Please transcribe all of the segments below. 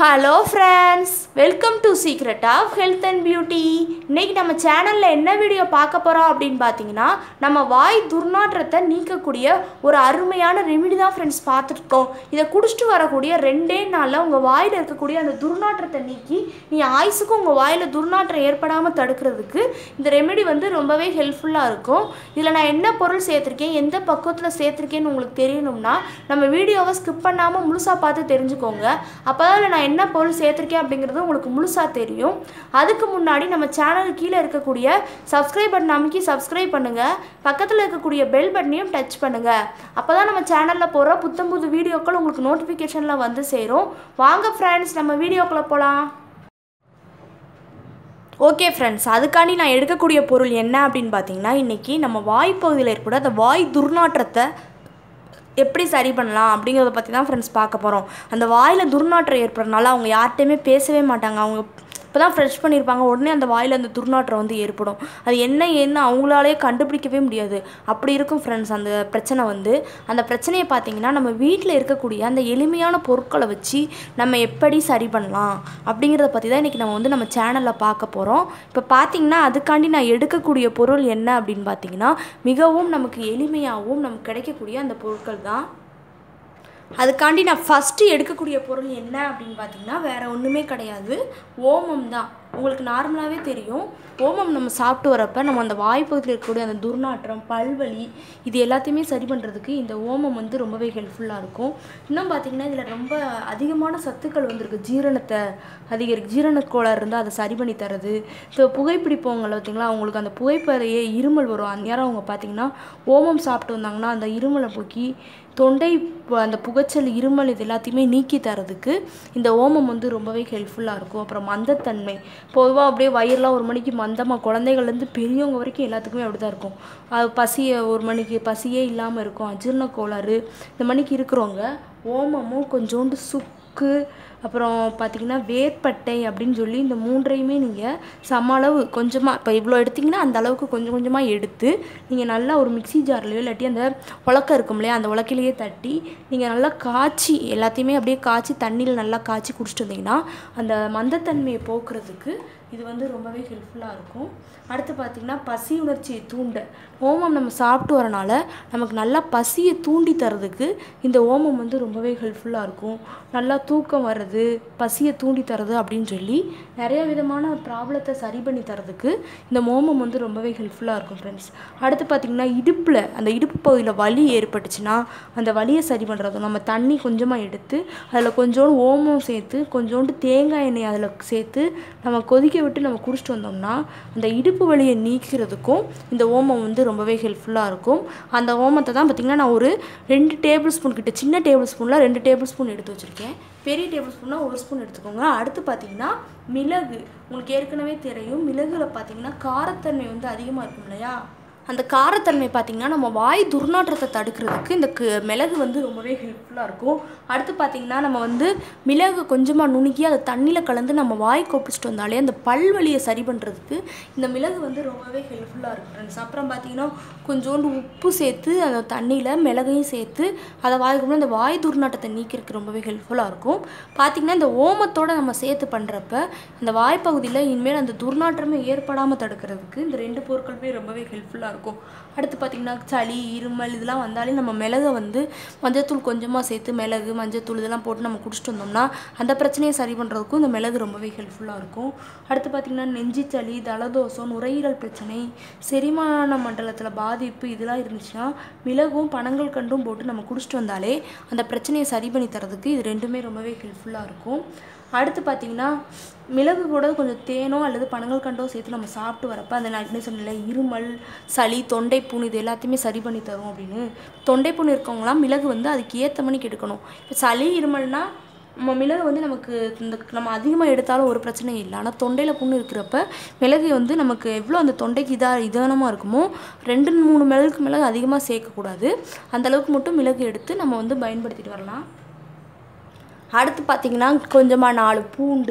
hello friends welcome to secret of health and beauty இன்னைக்கு நம்ம சேனலில் என்ன வீடியோ பார்க்க போகிறோம் அப்படின்னு பார்த்தீங்கன்னா நம்ம வாய் துர்நாற்றத்தை நீக்கக்கூடிய ஒரு அருமையான ரெமிடி தான் ஃப்ரெண்ட்ஸ் பார்த்துருக்கோம் இதை குடிச்சிட்டு வரக்கூடிய ரெண்டே நாளில் உங்கள் வாயில் இருக்கக்கூடிய அந்த துர்நாற்றத்தை நீக்கி நீ ஆயுசுக்கும் உங்கள் வாயில் துர்நாற்றம் ஏற்படாமல் தடுக்கிறதுக்கு இந்த ரெமெடி வந்து ரொம்பவே ஹெல்ப்ஃபுல்லாக இருக்கும் இதில் நான் என்ன பொருள் சேர்த்துருக்கேன் எந்த பக்குவத்தில் சேர்த்துருக்கேன்னு உங்களுக்கு தெரியணும்னா நம்ம வீடியோவை ஸ்கிப் பண்ணாமல் முழுசாக பார்த்து தெரிஞ்சுக்கோங்க அப்போ தான் நான் என்ன பொருள் சேர்த்துருக்கேன் அப்படிங்கிறது உங்களுக்கு முழுசாக தெரியும் அதுக்கு முன்னாடி நம்ம சேனல் கீழே இருக்கக்கூடிய சப்ஸ்கிரைப் பட்டன் அமைக்கி சப்ஸ்கிரைப் பண்ணுங்கள் பக்கத்தில் இருக்கக்கூடிய பெல் பட்டனையும் டச் பண்ணுங்கள் அப்போ தான் நம்ம சேனலில் போகிற புத்தம் புது வீடியோக்கள் உங்களுக்கு நோட்டிஃபிகேஷனில் வந்து சேரும் வாங்க ஃப்ரெண்ட்ஸ் நம்ம வீடியோக்குள்ளே போகலாம் ஓகே ஃப்ரெண்ட்ஸ் அதுக்காண்டி நான் எடுக்கக்கூடிய பொருள் என்ன அப்படின்னு பார்த்தீங்கன்னா இன்றைக்கி நம்ம வாய்ப்பகுதியில் ஏற்பட அந்த வாய் துர்நாற்றத்தை எப்படி சரி பண்ணலாம் அப்படிங்கிறத பற்றி தான் ஃப்ரெண்ட்ஸ் பார்க்க போகிறோம் அந்த வாயில் துர்நாற்றம் ஏற்படுறதுனால அவங்க யார்கிட்டையுமே பேசவே மாட்டாங்க அவங்க இப்போ தான் ஃப்ரெஷ் பண்ணியிருப்பாங்க உடனே அந்த வாயில் அந்த துர்நாற்றம் வந்து ஏற்படும் அது என்ன ஏன்னு அவங்களாலே கண்டுபிடிக்கவே முடியாது அப்படி இருக்கும் ஃப்ரெண்ட்ஸ் அந்த பிரச்சனை வந்து அந்த பிரச்சனையை பார்த்தீங்கன்னா நம்ம வீட்டில் இருக்கக்கூடிய அந்த எளிமையான பொருட்களை வச்சு நம்ம எப்படி சரி பண்ணலாம் அப்படிங்கிறத பற்றி தான் இன்றைக்கி நம்ம வந்து நம்ம சேனலில் பார்க்க போகிறோம் இப்போ பார்த்தீங்கன்னா அதுக்காண்டி நான் எடுக்கக்கூடிய பொருள் என்ன அப்படின்னு பார்த்தீங்கன்னா மிகவும் நமக்கு எளிமையாகவும் நமக்கு கிடைக்கக்கூடிய அந்த பொருட்கள் தான் அதுக்காண்டி நான் ஃபஸ்ட்டு எடுக்கக்கூடிய பொருள் என்ன அப்படின்னு பார்த்தீங்கன்னா வேறு ஒன்றுமே கிடையாது ஓமம் தான் உங்களுக்கு நார்மலாகவே தெரியும் ஓமம் நம்ம சாப்பிட்டு வரப்போ நம்ம அந்த வாய்ப்பகுதியில் இருக்கக்கூடிய அந்த துர்நாற்றம் பல்வலி இது எல்லாத்தையுமே சரி பண்ணுறதுக்கு இந்த ஓமம் வந்து ரொம்பவே ஹெல்ப்ஃபுல்லாக இருக்கும் இன்னும் பார்த்தீங்கன்னா இதில் ரொம்ப அதிகமான சத்துக்கள் வந்திருக்கு ஜீரணத்தை அதிகரிக்கு ஜீரண கோளாறு இருந்தால் அதை சரி பண்ணி தரது இப்போ புகைப்பிடிப்பவங்களை பார்த்தீங்களா அவங்களுக்கு அந்த புகைப்பறையே இருமல் வரும் அந்த நேரம் அவங்க பார்த்தீங்கன்னா ஓமம் சாப்பிட்டு வந்தாங்கன்னா அந்த இருமலை போக்கி தொண்டை அந்த புகைச்சல் இருமல் இது எல்லாத்தையுமே நீக்கி தரதுக்கு இந்த ஓமம் வந்து ரொம்பவே ஹெல்ப்ஃபுல்லாக இருக்கும் அப்புறம் மந்தத்தன்மை பொதுவாக அப்படியே வயிறுலாம் ஒரு மணிக்கு மந்தமாக குழந்தைகள்லேருந்து பெரியவங்க வரைக்கும் எல்லாத்துக்குமே அப்படி தான் இருக்கும் அது பசியை ஒரு மணிக்கு பசியே இல்லாமல் இருக்கும் அஜீரண கோளாறு இந்த மணிக்கு இருக்கிறவங்க ஓமமும் கொஞ்சோண்டு சுக்கு அப்புறம் பார்த்திங்கன்னா வேர்ப்பட்டை அப்படின்னு சொல்லி இந்த மூன்றையுமே நீங்கள் சம அளவு கொஞ்சமாக இப்போ இவ்வளோ எடுத்திங்கன்னா அந்த அளவுக்கு கொஞ்சம் கொஞ்சமாக எடுத்து நீங்கள் நல்லா ஒரு மிக்சி ஜார்லையோ இல்லாட்டி அந்த உலக்க இருக்கும் இல்லையா அந்த உலக்கிலேயே தட்டி நீங்கள் நல்லா காய்ச்சி எல்லாத்தையுமே அப்படியே காய்ச்சி தண்ணியில் நல்லா காய்ச்சி குடிச்சிட்டு வந்தீங்கன்னா அந்த மந்தத்தன்மையை போக்குறதுக்கு இது வந்து ரொம்பவே ஹெல்ப்ஃபுல்லாக இருக்கும் அடுத்து பார்த்திங்கன்னா பசி உணர்ச்சியை தூண்ட ஓமம் நம்ம சாப்பிட்டு வரனால நமக்கு நல்லா பசியை தூண்டி தரதுக்கு இந்த ஓமம் வந்து ரொம்பவே ஹெல்ப்ஃபுல்லாக இருக்கும் நல்லா தூக்கம் வர்றது பசியை தூண்டி தரது அப்படின்னு சொல்லி நிறைய விதமான ப்ராப்ளத்தை சரி பண்ணி தரதுக்கு இந்த ஓமம் வந்து ரொம்பவே ஹெல்ப்ஃபுல்லாக இருக்கும் ஃப்ரெண்ட்ஸ் அடுத்து பார்த்திங்கன்னா இடுப்பில் அந்த இடுப்பு பகுதியில் வலி ஏற்பட்டுச்சுன்னா அந்த வலியை சரி பண்ணுறது நம்ம தண்ணி கொஞ்சமாக எடுத்து அதில் கொஞ்சோண்டு ஓமம் சேர்த்து கொஞ்சோண்டு தேங்காய் எண்ணெய் அதில் சேர்த்து நம்ம கொதிக்க விட்டு நம்ம குடிச்சிட்டு வந்தோம்னா அந்த இடுப்பு வலியை நீக்கிறதுக்கும் இந்த ஓமம் வந்து ரொம்பவே ஹெல்ப்ஃபுல்லாக இருக்கும் அந்த ஓமத்தை தான் பார்த்திங்கன்னா நான் ஒரு ரெண்டு டேபிள் ஸ்பூன் கிட்ட சின்ன டேபிள் ஸ்பூனில் ரெண்டு டேபிள் ஸ்பூன் எடுத்து வச்சுருக்கேன் பெரிய டேபிள் ஸ்பூனாக ஒரு ஸ்பூன் எடுத்துக்கோங்க அடுத்து பார்த்திங்கன்னா மிளகு உங்களுக்கு ஏற்கனவே தெரியும் மிளகுல பார்த்திங்கன்னா காரத்தன்மை வந்து அதிகமாக இருக்கும் இல்லையா அந்த காரத்தன்மை பார்த்திங்கன்னா நம்ம வாய் துர்நாற்றத்தை தடுக்கிறதுக்கு இந்த கு மிளகு வந்து ரொம்பவே ஹெல்ப்ஃபுல்லாக இருக்கும் அடுத்து பார்த்திங்கன்னா நம்ம வந்து மிளகு கொஞ்சமாக நுணுக்கி அதை தண்ணியில் கலந்து நம்ம வாய் கொப்பிச்சிட்டு வந்தாலே அந்த பல்வலியை சரி பண்ணுறதுக்கு இந்த மிளகு வந்து ரொம்பவே ஹெல்ப்ஃபுல்லாக இருக்கும் ஃப்ரெண்ட்ஸ் அப்புறம் பார்த்திங்கன்னா கொஞ்சோண்டு உப்பு சேர்த்து அந்த தண்ணியில் மிளகையும் சேர்த்து அதை வாய்க்கு அந்த வாய் துர்நாற்றத்தை நீக்கிறதுக்கு ரொம்பவே ஹெல்ப்ஃபுல்லாக இருக்கும் பார்த்திங்கன்னா இந்த ஓமத்தோடு நம்ம சேர்த்து பண்ணுறப்ப அந்த வாய்ப்பகுதியில் இனிமேல் அந்த துர்நாற்றமே ஏற்படாமல் தடுக்கிறதுக்கு இந்த ரெண்டு பொருட்களுமே ரொம்பவே ஹெல்ப்ஃபுல்லாக இருக்கும் அடுத்து பார்த்திங்கன்னா சளி இருமல் இதெல்லாம் வந்தாலே நம்ம மிளகை வந்து மஞ்சத்தூள் கொஞ்சமாக சேர்த்து மிளகு மஞ்சத்தூள் இதெல்லாம் போட்டு நம்ம குடிச்சிட்டு வந்தோம்னா அந்த பிரச்சனையை சரி பண்ணுறதுக்கும் இந்த மிளகு ரொம்பவே ஹெல்ப்ஃபுல்லாக இருக்கும் அடுத்து பார்த்திங்கன்னா நெஞ்சு சளி தலதோஷம் நுரையீரல் பிரச்சனை செரிமான மண்டலத்தில் பாதிப்பு இதெல்லாம் இருந்துச்சுன்னா மிளகும் பனங்கள் கண்டும் போட்டு நம்ம குடிச்சிட்டு வந்தாலே அந்த பிரச்சனையை சரி பண்ணி தரதுக்கு இது ரெண்டுமே ரொம்பவே ஹெல்ப்ஃபுல்லாக இருக்கும் அடுத்து பார்த்திங்கன்னா மிளகு கூட கொஞ்சம் தேனோ அல்லது பனங்கள் கண்டோ சேர்த்து நம்ம சாப்பிட்டு வரப்போ அந்த நான் என்ன சொன்னல இருமல் சளி தொண்டை புண் இது எல்லாத்தையுமே சரி பண்ணி தரும் அப்படின்னு தொண்டை புண் இருக்கவங்களாம் மிளகு வந்து அதுக்கு ஏற்ற மணிக்கு எடுக்கணும் இப்போ சளி இருமல்னா நம்ம மிளகு வந்து நமக்கு இந்த நம்ம அதிகமாக எடுத்தாலும் ஒரு பிரச்சனை இல்லை ஆனால் தொண்டையில் புண்ணு இருக்கிறப்ப மிளகு வந்து நமக்கு எவ்வளோ அந்த தொண்டைக்கு இதாக இதானமாக இருக்குமோ ரெண்டு மூணு மிளகுக்கு மிளகு அதிகமாக சேர்க்கக்கூடாது அந்தளவுக்கு மட்டும் மிளகு எடுத்து நம்ம வந்து பயன்படுத்திட்டு வரலாம் அடுத்து பார்த்திங்கன்னா கொஞ்சமாக நாலு பூண்டு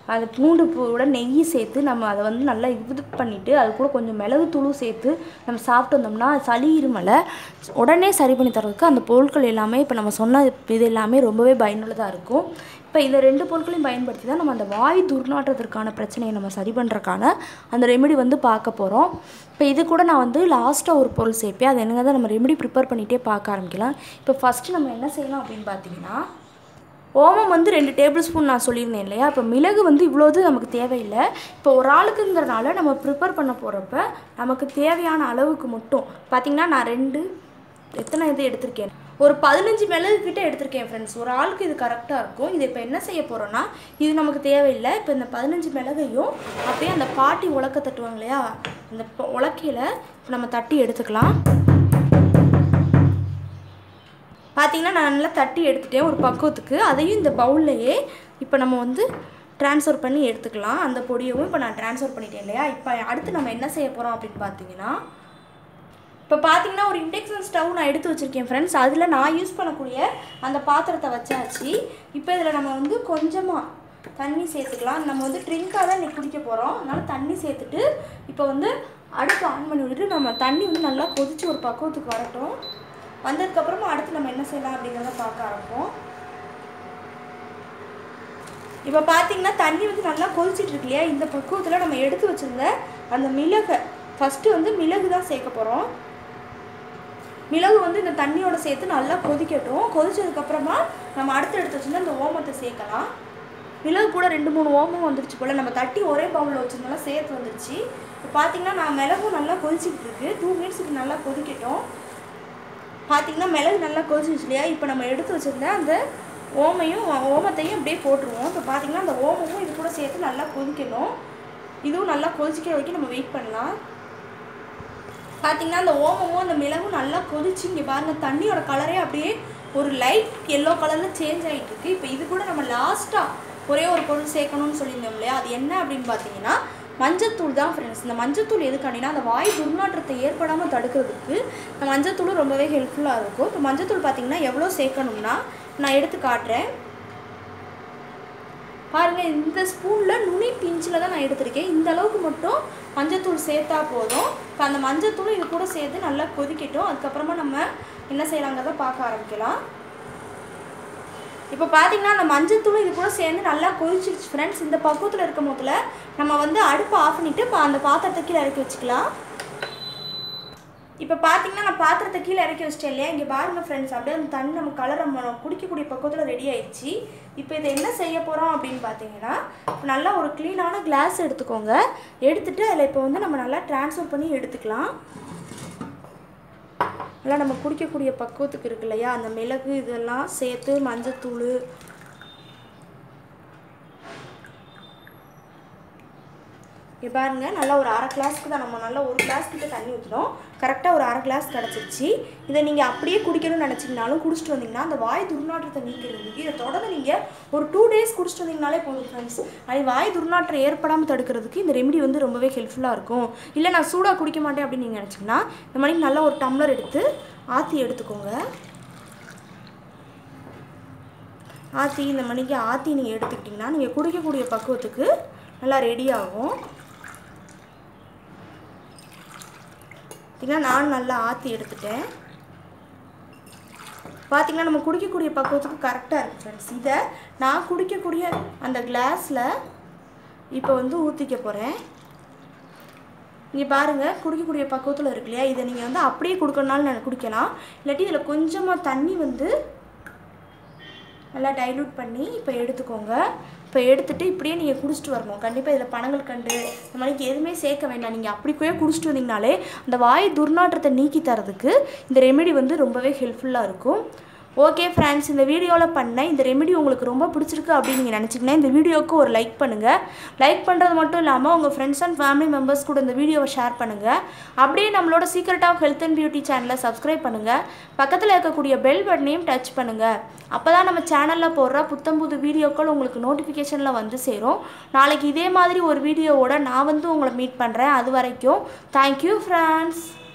அந்த பூண்டு பூவோட நெய் சேர்த்து நம்ம அதை வந்து நல்லா இது பண்ணிவிட்டு அது கூட கொஞ்சம் மிளகு தூளும் சேர்த்து நம்ம சாப்பிட்டு வந்தோம்னா சளி இருமலை உடனே சரி பண்ணி தரதுக்கு அந்த பொருட்கள் எல்லாமே இப்போ நம்ம சொன்ன இது எல்லாமே ரொம்பவே பயனுள்ளதாக இருக்கும் இப்போ இந்த ரெண்டு பொருட்களையும் பயன்படுத்தி தான் நம்ம அந்த வாய் துர்நாற்றத்திற்கான பிரச்சனையை நம்ம சரி பண்ணுறக்கான அந்த ரெமெடி வந்து பார்க்க போகிறோம் இப்போ இது கூட நான் வந்து லாஸ்ட்டாக ஒரு பொருள் சேர்ப்பேன் அது என்னங்க தான் நம்ம ரெமெடி ப்ரிப்பேர் பண்ணிகிட்டே பார்க்க ஆரம்பிக்கலாம் இப்போ ஃபஸ்ட்டு நம்ம என்ன செய்யலாம் அப்படின்னு பார்த்தீங்கன்னா ஓமம் வந்து ரெண்டு டேபிள் ஸ்பூன் நான் சொல்லியிருந்தேன் இல்லையா இப்போ மிளகு வந்து இவ்வளோது நமக்கு தேவையில்லை இப்போ ஒரு ஆளுக்குங்கிறனால நம்ம ப்ரிப்பேர் பண்ண போகிறப்ப நமக்கு தேவையான அளவுக்கு மட்டும் பார்த்திங்கன்னா நான் ரெண்டு எத்தனை இது எடுத்திருக்கேன் ஒரு பதினஞ்சு மிளகு கிட்ட எடுத்திருக்கேன் ஃப்ரெண்ட்ஸ் ஒரு ஆளுக்கு இது கரெக்டாக இருக்கும் இது இப்போ என்ன செய்ய போகிறோன்னா இது நமக்கு தேவையில்லை இப்போ இந்த பதினஞ்சு மிளகையும் அப்படியே அந்த பாட்டி உலக்க தட்டுவாங்க இல்லையா அந்த ப- உலக்கையில இப்போ நம்ம தட்டி எடுத்துக்கலாம் பார்த்தீங்கன்னா நான் நல்லா தட்டி எடுத்துட்டேன் ஒரு பக்குவத்துக்கு அதையும் இந்த பவுல்லையே இப்போ நம்ம வந்து ட்ரான்ஸ்ஃபர் பண்ணி எடுத்துக்கலாம் அந்த பொடியவும் இப்போ நான் ட்ரான்ஸ்ஃபர் பண்ணிட்டேன் இல்லையா இப்போ அடுத்து நம்ம என்ன செய்ய போகிறோம் அப்படின்னு பார்த்தீங்கன்னா இப்போ பார்த்தீங்கன்னா ஒரு இண்டக்ஷன் ஸ்டவ் நான் எடுத்து வச்சுருக்கேன் ஃப்ரெண்ட்ஸ் அதில் நான் யூஸ் பண்ணக்கூடிய அந்த பாத்திரத்தை வச்சாச்சு இப்போ இதில் நம்ம வந்து கொஞ்சமாக தண்ணி சேர்த்துக்கலாம் நம்ம வந்து ட்ரிங்காக தான் இன்னைக்கு குடிக்க போகிறோம் அதனால தண்ணி சேர்த்துட்டு இப்போ வந்து அடுப்பு ஆன் பண்ணி விட்டுட்டு நம்ம தண்ணி வந்து நல்லா கொதிச்சு ஒரு பக்குவத்துக்கு வரட்டும் வந்ததுக்கப்புறமா அடுத்து நம்ம என்ன செய்யலாம் அப்படிங்கிறத பார்க்க ஆரம்பிப்போம் இப்போ பார்த்தீங்கன்னா தண்ணி வந்து நல்லா கொதிச்சிட்டு இருக்கு இல்லையா இந்த பக்குவத்தில் நம்ம எடுத்து வச்சிருந்த அந்த மிளகை ஃபஸ்ட்டு வந்து மிளகு தான் சேர்க்க போகிறோம் மிளகு வந்து இந்த தண்ணியோட சேர்த்து நல்லா கொதிக்கட்டும் கொதிச்சதுக்கப்புறமா நம்ம அடுத்து எடுத்து வச்சிருந்தா இந்த ஓமத்தை சேர்க்கலாம் மிளகு கூட ரெண்டு மூணு ஓமம் வந்துருச்சு போல் நம்ம தட்டி ஒரே பவுலில் வச்சிருந்தோம்னா சேர்த்து வந்துருச்சு இப்போ பார்த்தீங்கன்னா நான் மிளகும் நல்லா கொதிச்சிக்கிட்டு இருக்கு டூ மினிட்ஸுக்கு நல்லா கொதிக்கட்டும் பார்த்தீங்கன்னா மிளகு நல்லா கொதிச்சிச்சு இல்லையா இப்போ நம்ம எடுத்து வச்சிருந்த அந்த ஓமையும் ஓமத்தையும் அப்படியே போட்டுருவோம் இப்போ பார்த்தீங்கன்னா அந்த ஓமமும் இது கூட சேர்த்து நல்லா கொதிக்கணும் இதுவும் நல்லா கொதிக்கிற வரைக்கும் நம்ம வெயிட் பண்ணலாம் பார்த்தீங்கன்னா அந்த ஓமமும் அந்த மிளகும் நல்லா கொதிச்சு இங்கே பாருங்க தண்ணியோட கலரே அப்படியே ஒரு லைட் எல்லோ கலரில் சேஞ்ச் ஆகிட்டு இருக்கு இப்போ இது கூட நம்ம லாஸ்ட்டாக ஒரே ஒரு பொருள் சேர்க்கணும்னு சொல்லியிருந்தோம் இல்லையா அது என்ன அப்படின்னு பார்த்தீங்கன்னா மஞ்சத்தூள் தான் ஃப்ரெண்ட்ஸ் இந்த மஞ்சத்தூள் எதுக்காண்டினா அந்த வாய் துர்நாற்றத்தை ஏற்படாமல் தடுக்கிறதுக்கு இந்த மஞ்சத்தூள் ரொம்பவே ஹெல்ப்ஃபுல்லாக இருக்கும் இப்போ மஞ்சத்தூள் பார்த்தீங்கன்னா எவ்வளோ சேர்க்கணும்னா நான் எடுத்து காட்டுறேன் பாருங்க இந்த ஸ்பூனில் நுனி பிஞ்சில் தான் நான் எடுத்திருக்கேன் இந்த அளவுக்கு மட்டும் மஞ்சத்தூள் சேர்த்தா போதும் இப்போ அந்த மஞ்சத்தூள் இது கூட சேர்த்து நல்லா கொதிக்கட்டும் அதுக்கப்புறமா நம்ம என்ன செய்யலாங்கிறத பார்க்க ஆரம்பிக்கலாம் இப்போ பார்த்தீங்கன்னா அந்த மஞ்சத்தூள் இது கூட சேர்ந்து நல்லா கொதிச்சிருச்சு ஃப்ரெண்ட்ஸ் இந்த பக்குவத்தில் இருக்கும் போதுல நம்ம வந்து அடுப்பை ஆஃப் பண்ணிவிட்டு இப்போ அந்த பாத்திரத்தை கீழே இறக்கி வச்சுக்கலாம் இப்போ பார்த்தீங்கன்னா நான் பாத்திரத்தை கீழே இறக்கி வச்சிட்டேன் இல்லையா இங்கே பாருங்க ஃப்ரெண்ட்ஸ் அப்படியே அந்த தண்ணி நம்ம கலர் நம்ம குடிக்கக்கூடிய பக்கத்தில் ரெடி ஆயிடுச்சு இப்போ இதை என்ன செய்ய போகிறோம் அப்படின்னு பார்த்தீங்கன்னா இப்போ நல்லா ஒரு க்ளீனான கிளாஸ் எடுத்துக்கோங்க எடுத்துட்டு அதில் இப்போ வந்து நம்ம நல்லா ட்ரான்ஸ்ஃபர் பண்ணி எடுத்துக்கலாம் நல்லா நம்ம குடிக்கக்கூடிய பக்குவத்துக்கு இருக்கு இல்லையா அந்த மிளகு இதெல்லாம் சேர்த்து மஞ்சத்தூள் இங்கே பாருங்க நல்லா ஒரு அரை கிளாஸ்க்கு தான் நம்ம நல்லா ஒரு கிளாஸ் கிட்ட தண்ணி ஊற்றினோம் கரெக்டாக ஒரு அரை கிளாஸ் கிடச்சிருச்சு இதை நீங்கள் அப்படியே குடிக்கணும்னு நினச்சிங்கனாலும் குடிச்சிட்டு வந்தீங்கன்னா அந்த வாய் துர்நாற்றத்தை நீக்கிறதுக்கு இதை தொடர்ந்து நீங்கள் ஒரு டூ டேஸ் குடிச்சிட்டு வந்தீங்கனாலே போதும் ஃப்ரெண்ட்ஸ் அது வாய் துர்நாற்றம் ஏற்படாமல் தடுக்கிறதுக்கு இந்த ரெமெடி வந்து ரொம்பவே ஹெல்ப்ஃபுல்லாக இருக்கும் இல்லை நான் சூடாக குடிக்க மாட்டேன் அப்படின்னு நீங்கள் நினச்சிங்கன்னா இந்த மாதிரி நல்லா ஒரு டம்ளர் எடுத்து ஆற்றி எடுத்துக்கோங்க ஆற்றி இந்த மணிக்கு ஆற்றி நீங்கள் எடுத்துக்கிட்டிங்கன்னா நீங்கள் குடிக்கக்கூடிய பக்குவத்துக்கு நல்லா ரெடி ஆகும் பார்த்தீங்கன்னா நான் நல்லா ஆற்றி எடுத்துட்டேன் பார்த்தீங்கன்னா நம்ம குடிக்கக்கூடிய பக்குவத்துக்கு கரெக்டாக இருக்குது ஃப்ரெண்ட்ஸ் இதை நான் குடிக்கக்கூடிய அந்த கிளாஸில் இப்போ வந்து ஊற்றிக்க போகிறேன் இங்கே பாருங்கள் குடிக்கக்கூடிய பக்குவத்தில் இருக்கு இல்லையா இதை நீங்கள் வந்து அப்படியே கொடுக்கணுனாலும் நான் குடிக்கலாம் இல்லாட்டி இதில் கொஞ்சமாக தண்ணி வந்து நல்லா டைலூட் பண்ணி இப்போ எடுத்துக்கோங்க இப்போ எடுத்துட்டு இப்படியே நீங்கள் குடிச்சிட்டு வரணும் கண்டிப்பாக இதில் பனங்கள் கண்டு இந்த மாதிரி எதுவுமே சேர்க்க வேண்டாம் நீங்கள் அப்படியே குடிச்சிட்டு வந்தீங்கனாலே அந்த வாய் துர்நாற்றத்தை நீக்கி தரதுக்கு இந்த ரெமெடி வந்து ரொம்பவே ஹெல்ப்ஃபுல்லாக இருக்கும் ஓகே ஃப்ரெண்ட்ஸ் இந்த வீடியோவில் பண்ண இந்த ரெமெடி உங்களுக்கு ரொம்ப பிடிச்சிருக்கு அப்படின்னு நீங்கள் நினச்சிங்கன்னா இந்த வீடியோவுக்கு ஒரு லைக் பண்ணுங்கள் லைக் பண்ணுறது மட்டும் இல்லாமல் உங்கள் ஃப்ரெண்ட்ஸ் அண்ட் ஃபேமிலி மெம்பர்ஸ் கூட இந்த வீடியோவை ஷேர் பண்ணுங்கள் அப்படியே நம்மளோட secret of health and beauty சேனலை சப்ஸ்கிரைப் பண்ணுங்கள் பக்கத்தில் இருக்கக்கூடிய பெல் பட்டனையும் டச் பண்ணுங்கள் அப்போ தான் நம்ம சேனலில் போடுற புத்தம் புது வீடியோக்கள் உங்களுக்கு நோட்டிஃபிகேஷனில் வந்து சேரும் நாளைக்கு இதே மாதிரி ஒரு வீடியோவோட நான் வந்து உங்களை மீட் பண்ணுறேன் அது வரைக்கும் தேங்க்யூ ஃப்ரெண்ட்ஸ்